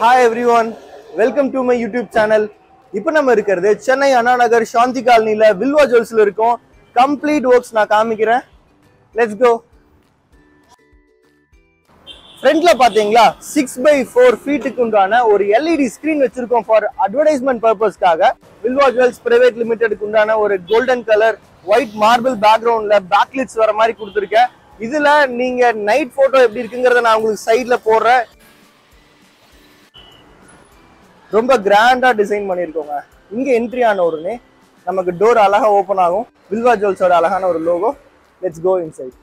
hi everyone welcome to my YouTube channel இப்போ நம்ம இருக்கிறது சென்னை அண்ணா நகர் சாந்தி காலனியில் வில்வா ஜுவல்ஸில் இருக்கோம் கம்ப்ளீட் ஒர்க்ஸ் நான் காமிக்கிறேன் லெட்ஸ் கோ ஃப்ரண்ட்ல பாத்தீங்களா சிக்ஸ் பை ஃபோர் ஃபீட்டுக்கு உண்டான ஒரு எல்இடி ஸ்கிரீன் வச்சிருக்கோம் ஃபார் அட்வர்டைஸ்மெண்ட் பர்பஸ்க்காக வில்வா ஜுவல்ஸ் பிரைவேட் லிமிடெடுக்கு உண்டான ஒரு கோல்டன் கலர் ஒயிட் மார்பிள் பேக்ரவுண்ட்ல பேக்லிட்ஸ் வர மாதிரி கொடுத்துருக்கேன் இதுல நீங்க நைட் போட்டோ எப்படி இருக்குங்கிறத நான் உங்களுக்கு சைட்ல போடுறேன் ரொம்ப கிராண்டா டிசைன் பண்ணியிருக்கோங்க இங்க என்ட்ரி ஆன உடனே நமக்கு டோர் அழகா ஓப்பன் ஆகும் வில்வா ஜுவல்ஸோட அழகான ஒரு லோகோ லெட்ஸ் கோ இன்சைட்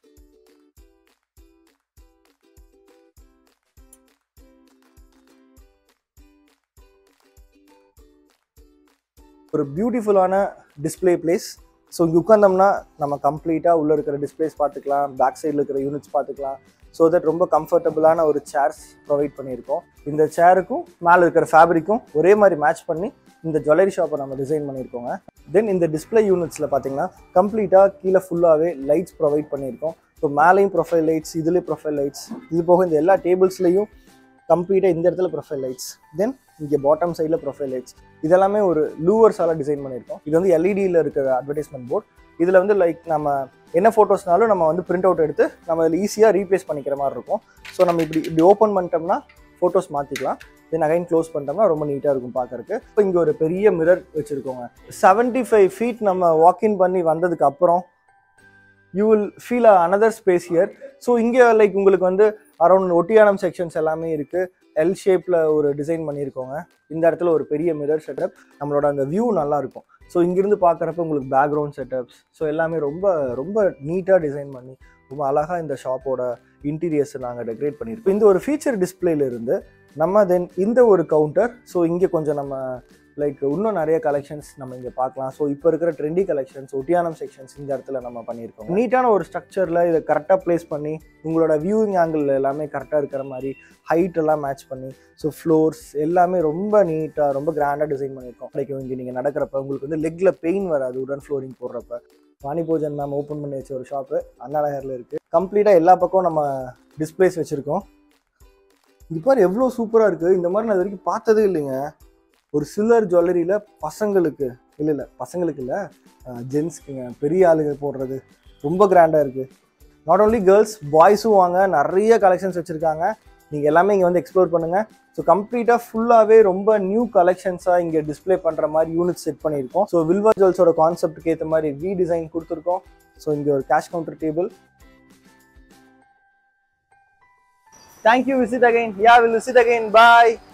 ஒரு பியூட்டிஃபுல்லான டிஸ்ப்ளே பிளேஸ் ஸோ இங்கே உட்காந்தோம்னா நம்ம கம்ப்ளீட்டாக உள்ளே இருக்கிற டிஸ்பிளேஸ் பார்த்துக்கலாம் பேக் சைடில் இருக்கிற யூனிட்ஸ் பார்த்துக்கலாம் ஸோ தட் ரொம்ப கம்ஃபர்டபுளான ஒரு சேர்ஸ் ப்ரொவைட் பண்ணியிருக்கோம் இந்த சேருக்கும் மேலே இருக்கிற ஃபேப்ரிக்கும் ஒரே மாதிரி மேட்ச் பண்ணி இந்த ஜுவல்லரி ஷாப்பை நம்ம டிசைன் பண்ணியிருக்கோங்க தென் இந்த டிஸ்ப்ளே யூனிட்ஸில் பார்த்தீங்கன்னா கம்ப்ளீட்டாக கீழே ஃபுல்லாகவே லைட்ஸ் ப்ரொவைட் பண்ணியிருக்கோம் ஸோ மேலேயும் ப்ரொஃபைல் லைட்ஸ் இதுலேயும் ப்ரொஃபைல் லைட்ஸ் இது போக இந்த எல்லா டேபிள்ஸ்லையும் கம்ப்ளீட்டாக இந்த இடத்துல ப்ரொஃபைல் லைட்ஸ் தென் இங்கே பாட்டம் சைடில் ப்ரொஃபைல் லைட்ஸ் இதெல்லாமே ஒரு லூவர்ஸால் டிசைன் பண்ணியிருக்கோம் இது வந்து எல்இடியில் இருக்கிற அட்வர்டைஸ்மெண்ட் போர்ட் இதில் வந்து லைக் நம்ம என்ன ஃபோட்டோஸ்னாலும் நம்ம வந்து பிரிண்ட் அவுட் எடுத்து நம்ம இதில் ஈஸியாக ரீப்ளேஸ் பண்ணிக்கிற மாதிரி இருக்கும் ஸோ நம்ம இப்படி இப்படி ஓப்பன் பண்ணிட்டோம்னா ஃபோட்டோஸ் மாற்றிக்கலாம் தென் அகைன் க்ளோஸ் பண்ணிட்டோம்னா ரொம்ப நீட்டாக இருக்கும் பார்க்கறக்கு இப்போ இங்கே ஒரு பெரிய மிரர் வச்சுருக்கோங்க செவன்ட்டி ஃபைவ் ஃபீட் நம்ம வாக்இன் பண்ணி வந்ததுக்கு அப்புறம் you will feel another space here so இங்கே லைக் உங்களுக்கு வந்து அரௌண்ட் ஒட்டியானம் செக்ஷன்ஸ் எல்லாமே இருக்குது எல் ஷேப்பில் ஒரு டிசைன் பண்ணியிருக்கோங்க இந்த இடத்துல ஒரு பெரிய மிரர் செட்டப் நம்மளோட அந்த வியூ நல்லா இருக்கும் ஸோ இங்கிருந்து பார்க்குறப்ப உங்களுக்கு பேக்ரவுண்ட் செட்டப்ஸ் ஸோ எல்லாமே ரொம்ப ரொம்ப நீட்டாக டிசைன் பண்ணி ரொம்ப அழகாக இந்த ஷாப்போட இன்டீரியர்ஸை நாங்கள் டெக்கரேட் பண்ணியிருக்கோம் இந்த ஒரு ஃபீச்சர் டிஸ்பிளேல இருந்து நம்ம தென் இந்த ஒரு கவுண்டர் ஸோ இங்கே கொஞ்சம் நம்ம லைக் இன்னும் நிறைய கலெக்ஷன்ஸ் நம்ம இங்கே பார்க்கலாம் ஸோ இப்போ இருக்கிற ட்ரெண்டி கலெக்ஷன்ஸ் ஒட்டியானம் செக்ஷன்ஸ் இந்த இடத்துல நம்ம பண்ணியிருக்கோம் நீட்டான ஒரு ஸ்ட்ரக்சரில் இதை கரெக்டாக ப்ளேஸ் பண்ணி உங்களோட வியூவிங் ஆங்கிள் எல்லாமே கரெக்டாக இருக்கிற மாதிரி ஹைட் எல்லாம் மேட்ச் பண்ணி ஸோ ஃப்ளோர்ஸ் எல்லாமே ரொம்ப நீட்டாக ரொம்ப கிராண்டாக டிசைன் பண்ணியிருக்கோம் லைக் இங்கே நீங்கள் நடக்கிறப்ப உங்களுக்கு வந்து லெக்கில் பெயின் வராது உடன் ஃப்ளோரிங் போடுறப்ப வாணி போஜன் மேம் ஓப்பன் பண்ணி வச்ச ஒரு ஷாப்பு அண்ணா நகரில் இருக்குது கம்ப்ளீட்டாக எல்லா பக்கம் நம்ம டிஸ்பிளேஸ் வச்சுருக்கோம் இது பாரு எவ்வளோ சூப்பராக இருக்குது இந்த மாதிரி நான் இது வரைக்கும் பார்த்ததே இல்லைங்க ஒரு சில்லர் ஜுவல்லரியில் பசங்களுக்கு இல்லை இல்லை பசங்களுக்கு இல்லை ஜென்ஸ்க்குங்க பெரிய ஆளுங்க போடுறது ரொம்ப கிராண்டாக இருக்குது நாட் ஓன்லி கேர்ள்ஸ் பாய்ஸும் வாங்க நிறைய கலெக்ஷன்ஸ் வச்சுருக்காங்க நீங்கள் எல்லாமே இங்கே வந்து எக்ஸ்ப்ளோர் பண்ணுங்கள் ஸோ கம்ப்ளீட்டாக ஃபுல்லாகவே ரொம்ப நியூ கலெக்ஷன்ஸாக இங்கே டிஸ்ப்ளே பண்ணுற மாதிரி யூனிட் செட் பண்ணியிருக்கோம் ஸோ வில்வா ஜுவல்ஸோட கான்செப்ட்டுக்கு ஏற்ற மாதிரி வி டிசைன் கொடுத்துருக்கோம் ஸோ இங்கே ஒரு cash counter table thank you visit again yeah will visit again bye